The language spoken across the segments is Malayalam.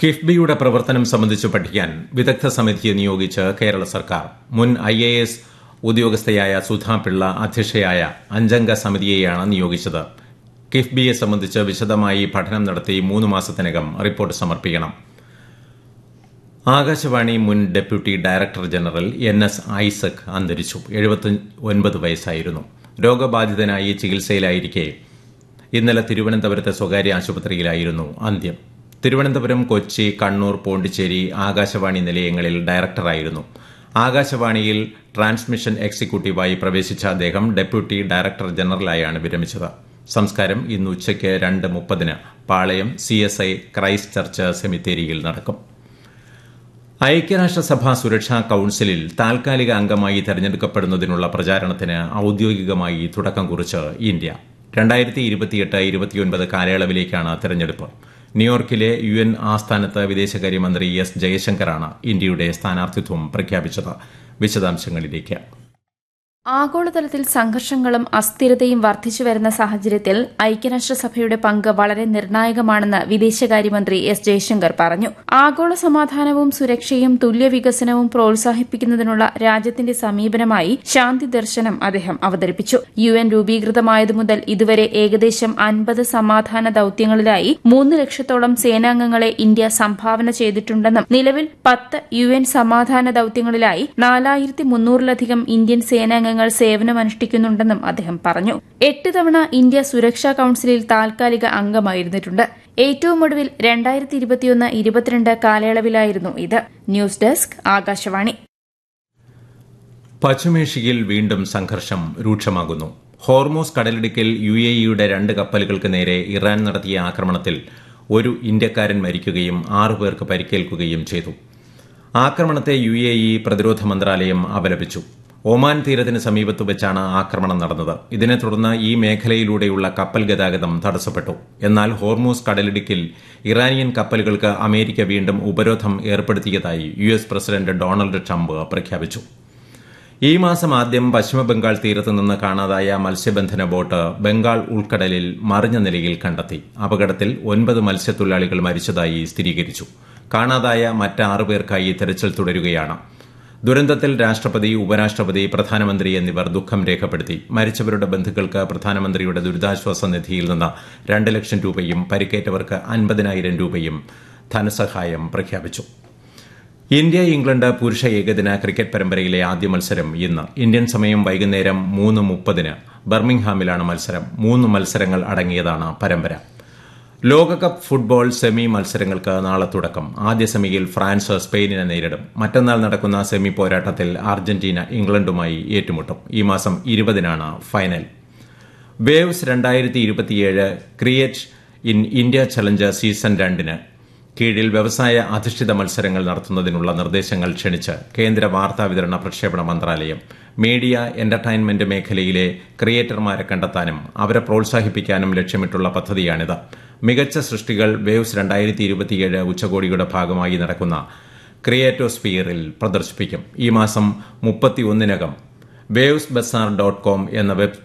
കിഫ്ബിയുടെ പ്രവർത്തനം സംബന്ധിച്ച് പഠിക്കാൻ വിദഗ്ധ സമിതിയെ നിയോഗിച്ച് കേരള സർക്കാർ മുൻ ഐ എ എസ് ഉദ്യോഗസ്ഥയായ സുധാ പിള്ള അധ്യക്ഷയായ അഞ്ചംഗ സമിതിയെയാണ് നിയോഗിച്ചത് കിഫ്ബിയെ സംബന്ധിച്ച് വിശദമായി പഠനം നടത്തി മൂന്ന് മാസത്തിനകം റിപ്പോർട്ട് സമർപ്പിക്കണം ആകാശവാണി മുൻ deputy director general N S Isaac അന്തരിച്ചു എഴുപത്തി വയസ്സായിരുന്നു രോഗബാധിതനായി ചികിത്സയിലായിരിക്കെ ഇന്നലെ തിരുവനന്തപുരത്തെ സ്വകാര്യ ആശുപത്രിയിലായിരുന്നു അന്ത്യം തിരുവനന്തപുരം കൊച്ചി കണ്ണൂർ പോണ്ടിച്ചേരി ആകാശവാണി നിലയങ്ങളിൽ ഡയറക്ടറായിരുന്നു ആകാശവാണിയിൽ ട്രാൻസ്മിഷൻ എക്സിക്യൂട്ടീവായി പ്രവേശിച്ച അദ്ദേഹം ഡെപ്യൂട്ടി ഡയറക്ടർ ജനറലായാണ് വിരമിച്ചത് സംസ്കാരം ഇന്ന് ഉച്ചയ്ക്ക് രണ്ട് മുപ്പതിന് Palayam C S I Christ church സെമിത്തേരിയിൽ നടക്കും ഐക്യരാഷ്ട്രസഭ സുരക്ഷാ കൌൺസിലിൽ താൽക്കാലിക അംഗമായി തെരഞ്ഞെടുക്കപ്പെടുന്നതിനുള്ള പ്രചാരണത്തിന് ഔദ്യോഗികമായി തുടക്കം കുറിച്ച് ഇന്ത്യ രണ്ടായിരത്തി ഇരുപത്തിയെട്ട് ഇരുപത്തിയൊൻപത് കാലയളവിലേക്കാണ് തെരഞ്ഞെടുപ്പ് ന്യൂയോർക്കിലെ യു എൻ ആസ്ഥാനത്ത് വിദേശകാര്യമന്ത്രി എസ് ജയശങ്കറാണ് ഇന്ത്യയുടെ സ്ഥാനാർത്ഥിത്വം പ്രഖ്യാപിച്ചത് വിശദാംശങ്ങളിലേക്ക് ആഗോളതലത്തിൽ സംഘർഷങ്ങളും അസ്ഥിരതയും വർദ്ധിച്ചുവരുന്ന സാഹചര്യത്തിൽ ഐക്യരാഷ്ട്രസഭയുടെ പങ്ക് വളരെ നിർണായകമാണെന്ന് വിദേശകാര്യമന്ത്രി എസ് ജയശങ്കർ പറഞ്ഞു ആഗോള സമാധാനവും സുരക്ഷയും തുല്യ വികസനവും പ്രോത്സാഹിപ്പിക്കുന്നതിനുള്ള രാജ്യത്തിന്റെ സമീപനമായി ശാന്തി ദർശനം അദ്ദേഹം അവതരിപ്പിച്ചു യു എൻ രൂപീകൃതമായതു മുതൽ ഇതുവരെ ഏകദേശം അൻപത് സമാധാന ദൌത്യങ്ങളിലായി മൂന്ന് ലക്ഷത്തോളം സേനാംഗങ്ങളെ ഇന്ത്യ സംഭാവന ചെയ്തിട്ടുണ്ടെന്നും നിലവിൽ പത്ത് യു എൻ സമാധാന ദൌത്യങ്ങളിലായി നാലായിരത്തി മുന്നൂറിലധികം ഇന്ത്യൻ സേനാംഗങ്ങൾ അംഗങ്ങൾ സേവനമനുഷ്ഠിക്കുന്നുണ്ടെന്നും അദ്ദേഹം പറഞ്ഞു എട്ട് തവണ ഇന്ത്യ സുരക്ഷാ കൌൺസിലിൽ താൽക്കാലിക അംഗമായിരുന്നിട്ടുണ്ട് ഏറ്റവും ഒടുവിൽ രണ്ടായിരത്തി ഇരുപത്തിയൊന്ന് ഇരുപത്തിരണ്ട് കാലയളവിലായിരുന്നു ഇത് ന്യൂസ് ഡെസ്ക് ആകാശവാണി പശ്ചിമേഷ്യയിൽ വീണ്ടും സംഘർഷം രൂക്ഷമാകുന്നു ഹോർമോസ് കടലിടുക്കിൽ യു എ ഇയുടെ രണ്ട് കപ്പലുകൾക്ക് നേരെ ഇറാൻ നടത്തിയ ആക്രമണത്തിൽ ഒരു ഇന്ത്യക്കാരൻ മരിക്കുകയും ആറുപേർക്ക് പരിക്കേൽക്കുകയും ചെയ്തു ആക്രമണത്തെ യു എ ഇ പ്രതിരോധ മന്ത്രാലയം അപലപിച്ചു ഒമാൻ തീരത്തിന് സമീപത്ത് വെച്ചാണ് ആക്രമണം നടന്നത് ഇതിനെ തുടർന്ന് ഈ മേഖലയിലൂടെയുള്ള കപ്പൽ ഗതാഗതം തടസ്സപ്പെട്ടു എന്നാൽ ഹോർമൂസ് കടലിടുക്കിൽ ഇറാനിയൻ കപ്പലുകൾക്ക് അമേരിക്ക വീണ്ടും ഉപരോധം ഏർപ്പെടുത്തിയതായി U S president Donald Trump പ്രഖ്യാപിച്ചു ഈ മാസം ആദ്യം പശ്ചിമബംഗാൾ തീരത്ത് നിന്ന് കാണാതായ മത്സ്യബന്ധന ബോട്ട് ബംഗാൾ ഉൾക്കടലിൽ മറിഞ്ഞ നിലയിൽ കണ്ടെത്തി അപകടത്തിൽ ഒൻപത് മത്സ്യത്തൊഴിലാളികൾ മരിച്ചതായി സ്ഥിരീകരിച്ചു കാണാതായ മറ്റാറു പേർക്കായി തെരച്ചിൽ തുടരുകയാണ് ദുരന്തത്തിൽ രാഷ്ട്രപതി ഉപരാഷ്ട്രപതി പ്രധാനമന്ത്രി എന്നിവർ ദുഃഖം രേഖപ്പെടുത്തി മരിച്ചവരുടെ ബന്ധുക്കൾക്ക് പ്രധാനമന്ത്രിയുടെ ദുരിതാശ്വാസ നിധിയിൽ നിന്ന് രണ്ട് ലക്ഷം രൂപയും പരിക്കേറ്റവർക്ക് അൻപതിനായിരം രൂപയും ധനസഹായം പ്രഖ്യാപിച്ചു ഇന്ത്യ ഇംഗ്ലണ്ട് പുരുഷ ഏകദിന ക്രിക്കറ്റ് പരമ്പരയിലെ ആദ്യ മത്സരം ഇന്ന് ഇന്ത്യൻ സമയം വൈകുന്നേരം മൂന്ന് മുപ്പതിന് ബർമിംഗ്ഹാമിലാണ് മത്സരം മൂന്ന് മത്സരങ്ങൾ അടങ്ങിയതാണ് പരമ്പര ലോകകപ്പ് ഫുട്ബോൾ സെമി മത്സരങ്ങൾക്ക് നാളെ തുടക്കം ആദ്യ സെമിയിൽ ഫ്രാൻസ് സ്പെയിനിനെ നേരിടും മറ്റന്നാൾ നടക്കുന്ന സെമി പോരാട്ടത്തിൽ അർജന്റീന ഇംഗ്ലണ്ടുമായി ഏറ്റുമുട്ടും ഈ മാസം ഇരുപതിനാണ് ഫൈനൽ വേവ്സ് രണ്ടായിരത്തി ഇരുപത്തിയേഴ് create in India challenge season രണ്ടിന് കീഴിൽ വ്യവസായ അധിഷ്ഠിത മത്സരങ്ങൾ നടത്തുന്നതിനുള്ള നിർദ്ദേശങ്ങൾ ക്ഷണിച്ച് കേന്ദ്ര വാർത്താ വിതരണ പ്രക്ഷേപണ മന്ത്രാലയം മീഡിയ എന്റർടൈൻമെന്റ് മേഖലയിലെ ക്രിയേറ്റർമാരെ കണ്ടെത്താനും അവരെ പ്രോത്സാഹിപ്പിക്കാനും ലക്ഷ്യമിട്ടുള്ള പദ്ധതിയാണിത് മികച്ച സൃഷ്ടികൾ വേവ്സ് രണ്ടായിരത്തി ഇരുപത്തിയേഴ് ഉച്ചകോടിയുടെ ഭാഗമായി നടക്കുന്ന ക്രിയേറ്റോസ്ഫിയറിൽ പ്രദർശിപ്പിക്കും ഈ മാസം മുപ്പത്തിയൊന്നിനകം വേവ്സ് ബസാർ ഡോട്ട് കോം എന്ന വെബ്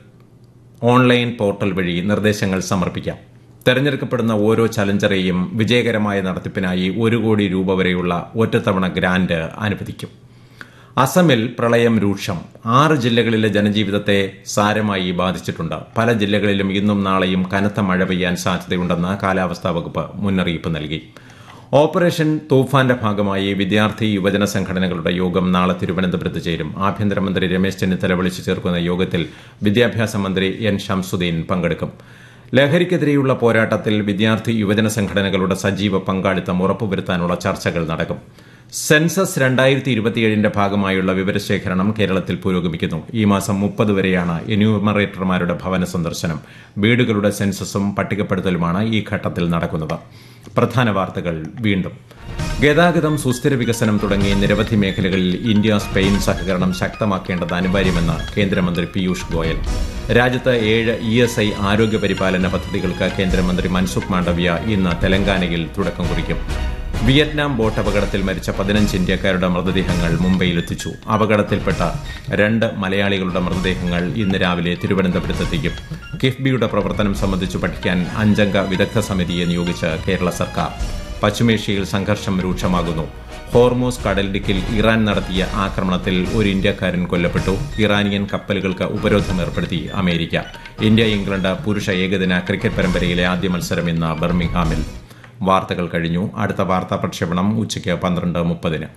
ഓൺലൈൻ പോർട്ടൽ വഴി നിർദ്ദേശങ്ങൾ സമർപ്പിക്കാം തെരഞ്ഞെടുക്കപ്പെടുന്ന ഓരോ ചലഞ്ചറെയും വിജയകരമായ നടത്തിപ്പിനായി ഒരു കോടി രൂപ വരെയുള്ള ഒറ്റത്തവണ ഗ്രാന്റ് അനുവദിക്കും അസമിൽ പ്രളയം രൂക്ഷം ആറ് ജില്ലകളിലെ ജനജീവിതത്തെ സാരമായി ബാധിച്ചിട്ടുണ്ട് പല ജില്ലകളിലും ഇന്നും നാളെയും കനത്ത മഴ പെയ്യാൻ സാധ്യതയുണ്ടെന്ന് കാലാവസ്ഥാ വകുപ്പ് മുന്നറിയിപ്പ് നൽകി ഓപ്പറേഷൻ തൂഫാന്റെ ഭാഗമായി വിദ്യാർത്ഥി യുവജന സംഘടനകളുടെ യോഗം നാളെ തിരുവനന്തപുരത്ത് ചേരും ആഭ്യന്തരമന്ത്രി രമേശ് ചെന്നിത്തല വിളിച്ചു ചേർക്കുന്ന യോഗത്തിൽ വിദ്യാഭ്യാസ മന്ത്രി എൻ ഷംസുദ്ദീൻ പങ്കെടുക്കും ലഹരിക്കെതിരെയുള്ള പോരാട്ടത്തിൽ വിദ്യാർത്ഥി യുവജന സംഘടനകളുടെ സജീവ പങ്കാളിത്തം ഉറപ്പുവരുത്താനുള്ള ചർച്ചകൾ നടക്കും സെൻസസ് രണ്ടായിരത്തി ഇരുപത്തിയേഴിന്റെ ഭാഗമായുള്ള വിവരശേഖരണം കേരളത്തിൽ പുരോഗമിക്കുന്നു ഈ മാസം മുപ്പത് വരെയാണ് എന്യൂമറേറ്റർമാരുടെ ഭവന സന്ദർശനം വീടുകളുടെ സെൻസസും പട്ടികപ്പെടുത്തലുമാണ് ഈ ഘട്ടത്തിൽ നടക്കുന്നത് പ്രധാന വാർത്തകൾ വീണ്ടും ഗതാഗതം സുസ്ഥിര വികസനം തുടങ്ങി നിരവധി മേഖലകളിൽ ഇന്ത്യ സ്പെയിൻ സഹകരണം ശക്തമാക്കേണ്ടത് അനിവാര്യമെന്ന് കേന്ദ്രമന്ത്രി പീയൂഷ് ഗോയൽ രാജ്യത്ത് ഏഴ് ഇ എസ് ഐ ആരോഗ്യ പരിപാലന പദ്ധതികൾക്ക് കേന്ദ്രമന്ത്രി മൻസുഖ് മാണ്ഡവ്യ ഇന്ന് തെലങ്കാനയിൽ തുടക്കം കുറിക്കും വിയറ്റ്നാം ബോട്ട് അപകടത്തിൽ മരിച്ച പതിനഞ്ച് ഇന്ത്യക്കാരുടെ മൃതദേഹങ്ങൾ മുംബൈയിലെത്തിച്ചു അപകടത്തിൽപ്പെട്ട രണ്ട് മലയാളികളുടെ മൃതദേഹങ്ങൾ ഇന്ന് രാവിലെ തിരുവനന്തപുരത്തെത്തിക്കും കിഫ്ബിയുടെ പ്രവർത്തനം സംബന്ധിച്ച് പഠിക്കാൻ അഞ്ചംഗ വിദഗ്ധ സമിതിയെ നിയോഗിച്ച് കേരള സർക്കാർ പശ്ചിമേഷ്യയിൽ സംഘർഷം രൂക്ഷമാകുന്നു ഹോർമോസ് കടലിടുക്കിൽ ഇറാൻ നടത്തിയ ആക്രമണത്തിൽ ഒരു ഇന്ത്യക്കാരൻ കൊല്ലപ്പെട്ടു ഇറാനിയൻ കപ്പലുകൾക്ക് ഉപരോധം ഏർപ്പെടുത്തി അമേരിക്ക ഇന്ത്യ ഇംഗ്ലണ്ട് പുരുഷ ഏകദിന ക്രിക്കറ്റ് പരമ്പരയിലെ ആദ്യ മത്സരം ഇന്ന് ബർമിംഗ്ഹാമിൽ വാർത്തകൾ കഴിഞ്ഞു അടുത്ത വാർത്താ പ്രക്ഷേപണം ഉച്ചയ്ക്ക് പന്ത്രണ്ട് മുപ്പതിന്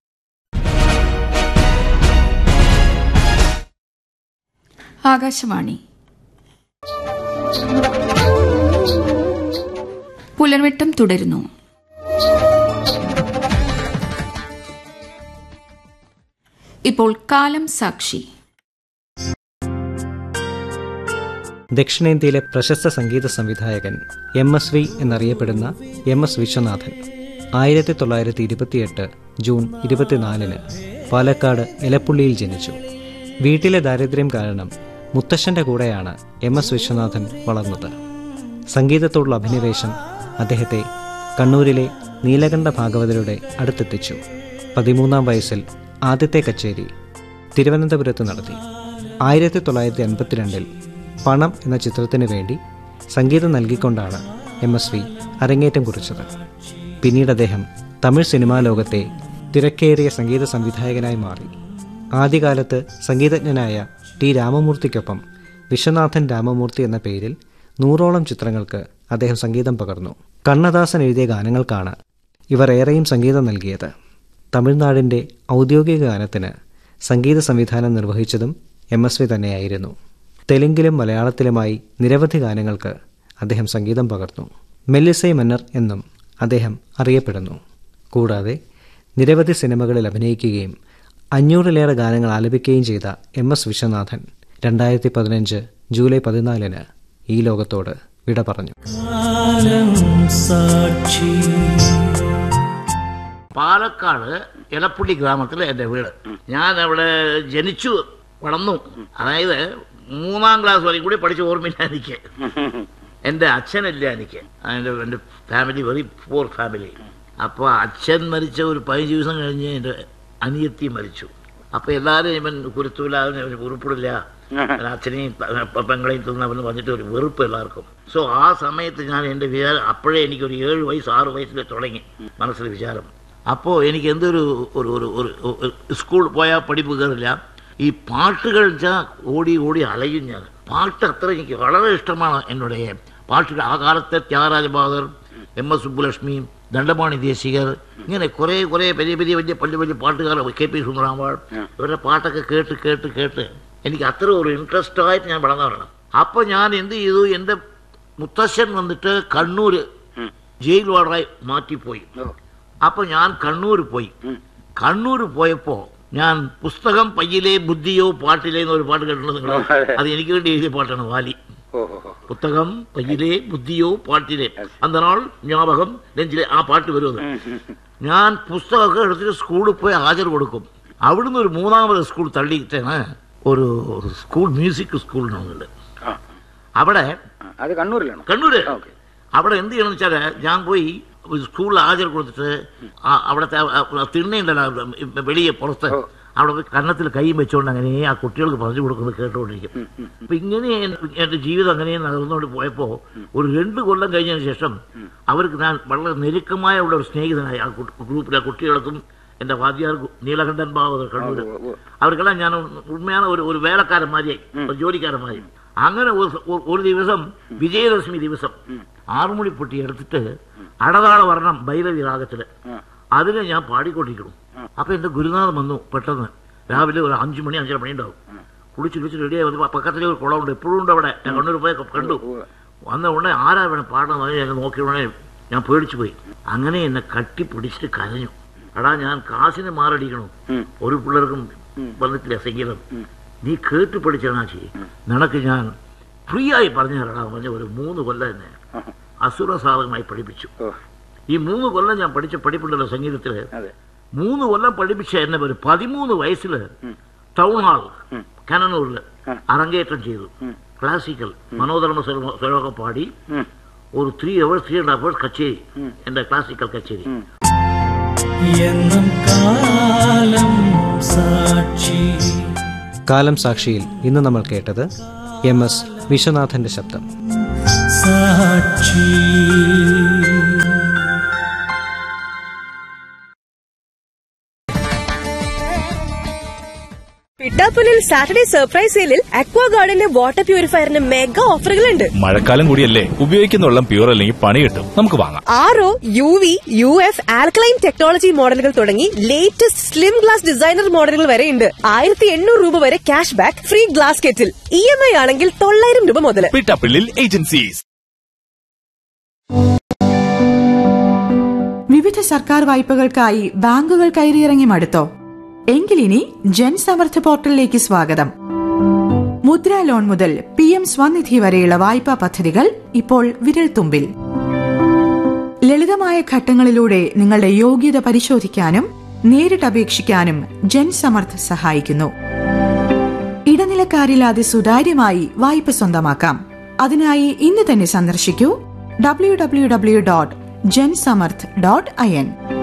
ആകാശവാണി പുലർവെട്ടം തുടരുന്നു ഇപ്പോൾ കാലം സാക്ഷി ദക്ഷിണേന്ത്യയിലെ പ്രശസ്ത സംഗീത സംവിധായകൻ എം എസ് വി എന്നറിയപ്പെടുന്ന എം എസ് വിശ്വനാഥൻ ആയിരത്തി തൊള്ളായിരത്തി ഇരുപത്തിയെട്ട് ജൂൺ ഇരുപത്തിനാലിന് പാലക്കാട് എലപ്പുള്ളിയിൽ ജനിച്ചു വീട്ടിലെ ദാരിദ്ര്യം കാരണം മുത്തശ്ശന്റെ കൂടെയാണ് എം എസ് വിശ്വനാഥൻ വളർന്നത് സംഗീതത്തോടുള്ള അഭിനിവേശം അദ്ദേഹത്തെ കണ്ണൂരിലെ നീലകണ്ഠ ഭാഗവതരുടെ അടുത്തെത്തിച്ചു പതിമൂന്നാം വയസ്സിൽ ആദ്യത്തെ കച്ചേരി തിരുവനന്തപുരത്ത് നടത്തി ആയിരത്തി തൊള്ളായിരത്തി അൻപത്തിരണ്ടിൽ പണം എന്ന ചിത്രത്തിനു വേണ്ടി സംഗീതം നൽകിക്കൊണ്ടാണ് എം എസ് വി അരങ്ങേറ്റം കുറിച്ചത് പിന്നീട് അദ്ദേഹം തമിഴ് സിനിമാ ലോകത്തെ തിരക്കേറിയ സംഗീത സംവിധായകനായി മാറി ആദ്യകാലത്ത് സംഗീതജ്ഞനായ ടി രാമമൂർത്തിക്കൊപ്പം വിശ്വനാഥൻ രാമമൂർത്തി എന്ന പേരിൽ നൂറോളം ചിത്രങ്ങൾക്ക് അദ്ദേഹം സംഗീതം പകർന്നു കണ്ണദാസൻ എഴുതിയ ഗാനങ്ങൾക്കാണ് ഇവർ ഏറെയും സംഗീതം നൽകിയത് തമിഴ്നാടിൻ്റെ ഔദ്യോഗിക ഗാനത്തിന് സംഗീത സംവിധാനം നിർവഹിച്ചതും എം എസ് വി തന്നെയായിരുന്നു തെലുങ്കിലും മലയാളത്തിലുമായി നിരവധി ഗാനങ്ങൾക്ക് അദ്ദേഹം സംഗീതം പകർന്നു മെല്ലിസൈ മന്നർ എന്നും അദ്ദേഹം അറിയപ്പെടുന്നു കൂടാതെ നിരവധി സിനിമകളിൽ അഭിനയിക്കുകയും അഞ്ഞൂറിലേറെ ഗാനങ്ങൾ ആലപിക്കുകയും ചെയ്ത എം എസ് വിശ്വനാഥൻ രണ്ടായിരത്തി പതിനഞ്ച് ജൂലൈ പതിനാലിന് ഈ ലോകത്തോട് വിട പറഞ്ഞു പാലക്കാട് എലപ്പുള്ളി ഗ്രാമത്തിൽ എൻ്റെ വീട് ഞാൻ അവിടെ ജനിച്ചു വളർന്നു അതായത് മൂന്നാം ക്ലാസ് വരെയും കൂടി പഠിച്ച ഓർമ്മയില്ല എനിക്ക് എൻ്റെ അച്ഛനില്ല എനിക്ക് എൻ്റെ എൻ്റെ ഫാമിലി വെറി പൂർ ഫാമിലി അപ്പോൾ അച്ഛൻ മരിച്ച ഒരു പതിനഞ്ച് ദിവസം കഴിഞ്ഞ് എൻ്റെ അനിയത്തി മരിച്ചു അപ്പോൾ എല്ലാവരും ഇവൻ കുരുത്തൂല അവന് ഉരുപ്പിടില്ല അച്ഛനെയും പ- പെങ്ങളെയും തിന്നവന് വന്നിട്ട് ഒരു വെറുപ്പ് എല്ലാവർക്കും സോ ആ സമയത്ത് ഞാൻ എൻ്റെ വിചാരം അപ്പോഴേ എനിക്കൊരു ഏഴ് വയസ്സ് ആറ് വയസ്സിൽ തുടങ്ങി മനസ്സിൽ വിചാരം അപ്പോൾ എനിക്ക് എന്തൊരു ഒരു ഒരു ഒരു ഒരു സ്കൂൾ പോയാൽ പഠിപ്പ് കയറില്ല ഈ പാട്ടുകൾ വെച്ചാൽ ഓടി ഓടി അലയും ഞാൻ പാട്ട് അത്ര എനിക്ക് വളരെ ഇഷ്ടമാണ് എന്നോട് പാട്ടുകൾ ആ കാലത്തെ ത്യാഗരാജ ബഹാദർ എം എസ് സുബ്ബുലക്ഷ്മി ദണ്ഡപാണി ദേശികർ ഇങ്ങനെ കുറേ കുറേ വലിയ വലിയ വലിയ വലിയ വലിയ പാട്ടുകാർ കെ പി സുന്ദരാമ്പാൾ ഇവരുടെ പാട്ടൊക്കെ കേട്ട് കേട്ട് കേട്ട് എനിക്ക് അത്ര ഒരു ഇൻട്രസ്റ്റ് ആയിട്ട് ഞാൻ വളർന്നവരാണ് അപ്പോൾ ഞാൻ എന്ത് ചെയ്തു എൻ്റെ മുത്തശ്ശൻ വന്നിട്ട് കണ്ണൂർ ജയിൽ വാർഡറായി മാറ്റിപ്പോയി അപ്പോൾ ഞാൻ കണ്ണൂർ പോയി കണ്ണൂർ പോയപ്പോൾ ഞാൻ പുസ്തകം പയ്യിലെ ബുദ്ധിയോ പാട്ടിലെ എന്നൊരു പാട്ട് കേട്ടിട്ടുണ്ട് നിങ്ങൾ അത് എനിക്ക് വേണ്ടി എഴുതിയ പാട്ടാണ് വാലി പുസ്തകം പയ്യിലെ ബുദ്ധിയോ പാട്ടിലെ അന്തനാൾ ஞாபகம் നെഞ്ചിലെ ആ പാട്ട് വരുന്നത് ഞാൻ പുസ്തകമൊക്കെ എടുത്തിട്ട് സ്കൂളിൽ പോയി ഹാജർ കൊടുക്കും അവിടുന്ന് ഒരു മൂന്നാമത് സ്കൂൾ തള്ളിയിട്ടാണ് ഒരു സ്കൂൾ മ്യൂസിക് സ്കൂൾ ഉണ്ട് അവിടെ അത് കണ്ണൂരിലാണോ കണ്ണൂര് അവിടെ എന്ത് ചെയ്യണമെന്ന് വെച്ചാല് ഞാൻ പോയി സ്കൂളിൽ ഹാജർ കൊടുത്തിട്ട് ആ- അവിടുത്തെ ആ തിണ്ണയുണ്ടല്ലോ അവിടെ വെളിയെ പുറത്ത് അവിടെ പോയി കന്നത്തിൽ കൈയും വെച്ചുകൊണ്ട് അങ്ങനെ ആ കുട്ടികൾക്ക് പറഞ്ഞു കൊടുക്കുന്നത് കേട്ടുകൊണ്ടിരിക്കും അപ്പൊ ഇങ്ങനെ എൻ- എന്റെ ജീവിതം അങ്ങനെ നടന്നുകൊണ്ട് പോയപ്പോ ഒരു രണ്ട് കൊല്ലം കഴിഞ്ഞതിന് ശേഷം അവർക്ക് ഞാൻ വളരെ നെരുക്കമായ ഉള്ള ഒരു സ്നേഹിതനായി ആ കു- ഗ്രൂപ്പിലെ കുട്ടികൾക്കും എന്റെ വാദ്യാർ നീലകണ്ഠൻ ബാബു കണ്ണൂര് അവർക്കെല്ലാം ഞാൻ ഉണ്മയാണ് ഒരു ഒരു വേലക്കാരന്മാരിയായി ഒരു ജോലിക്കാരന്മാരി അങ്ങനെ ഒരു- ഒരു- ഒരു ദിവസം വിജയദശമി ദിവസം ആറുമണി പൊട്ടി എടുത്തിട്ട് അടതാള വർണ്ണം ഭൈരവി രാഗത്തില് അതിനെ ഞാൻ പാടിക്കൊണ്ടിരിക്കണം അപ്പൊ എന്റെ ഗുരുനാഥൻ വന്നു പെട്ടെന്ന് രാവിലെ ഒരു അഞ്ചു മണി അഞ്ചര മണി ഉണ്ടാവും കുളിച്ച് കുളിച്ച് റെഡിയായി വന്നു പക്കത്തിലെ ഒരു കുളമുണ്ട് എപ്പോഴും ഉണ്ട് അവിടെ ഞാൻ കണ്ണൂർ പോയി കണ്ടു വന്ന ഉടനെ ആരാ വേണം പാടണം ഞാൻ നോക്കിയ ഉടനെ ഞാൻ പേടിച്ചു പോയി അങ്ങനെ എന്നെ കട്ടിപ്പിടിച്ചിട്ട് കരഞ്ഞു എടാ ഞാൻ കാശിന് മാറടിക്കണു ഒരു പിള്ളേർക്കും വന്നിട്ടില്ല സംഗീതം നീ കേട്ട് പഠിച്ചാ ചെയ്യും നിനക്ക് ഞാൻ ഫ്രീ ആയി പറഞ്ഞു തരടാ പറഞ്ഞ ഒരു മൂന്ന് കൊല്ലം എന്നെ അസുരസാധകമായി പഠിപ്പിച്ചു ഈ മൂന്ന് കൊല്ലം ഞാൻ പഠിച്ച പഠിപ്പുണ്ടല്ലോ സംഗീതത്തില് അതെ മൂന്ന് കൊല്ലം പഠിപ്പിച്ച എന്നെ ഒരു പതിമൂന്ന് വയസ്സില് ടൗൺ ഹാൾ കനനൂരില് അരങ്ങേറ്റം ചെയ്തു ക്ലാസിക്കൽ മനോധർമ്മ സ്വര- സ്വരമൊക്കെ പാടി ഒരു three hours three and hours kutcheri എന്റെ ക്ലാസിക്കൽ കച്ചേരി എന്നും കാലം സാക്ഷി കാലം സാക്ഷിയിൽ ഇന്ന് നമ്മൾ കേട്ടത് എം എസ് വിശ്വനാഥന്റെ ശബ്ദം സാക്ഷി പിട്ടാപ്പുലിൽ സാറ്റർഡേ സർപ്രൈസ് സെയിലിൽ അക്വാ ഗാർഡന്റെ വാട്ടർ പ്യൂരിഫയറിന് മെഗാ ഓഫറുകളുണ്ട് മഴക്കാലം കൂടിയല്ലേ ഉപയോഗിക്കുന്ന വെള്ളം പ്യൂർ അല്ലെങ്കിൽ പണി കിട്ടും നമുക്ക് വാങ്ങാം R O U V U F alkaline technology മോഡലുകൾ തുടങ്ങി ലേറ്റസ്റ്റ് സ്ലിം ഗ്ലാസ് ഡിസൈനർ മോഡലുകൾ വരെ ഉണ്ട് ആയിരത്തി എണ്ണൂറ് രൂപ വരെ cash back free glass kettle E M I ആണെങ്കിൽ തൊള്ളായിരം രൂപ മുതൽ പിട്ടാപ്പിള്ളിൽ ഏജൻസീസ് വിവിധ സർക്കാർ വായ്പകൾക്കായി ബാങ്കുകൾ കയറിയിറങ്ങി മടുത്തോ എങ്കിലിനി ജൻ സമർത്ഥ പോർട്ടലിലേക്ക് സ്വാഗതം മുദ്ര ലോൺ മുതൽ പി എം സ്വനിധി വരെയുള്ള വായ്പാ പദ്ധതികൾ ഇപ്പോൾ വിരൽത്തുമ്പിൽ ലളിതമായ ഘട്ടങ്ങളിലൂടെ നിങ്ങളുടെ യോഗ്യത പരിശോധിക്കാനും നേരിട്ട് അപേക്ഷിക്കാനും ജൻ സമർത്ഥ് സഹായിക്കുന്നു ഇടനിലക്കാരില്ലാതെ സുതാര്യമായി വായ്പ സ്വന്തമാക്കാം അതിനായി ഇന്ന് തന്നെ സന്ദർശിക്കൂ W W W dot Jansamarth dot I N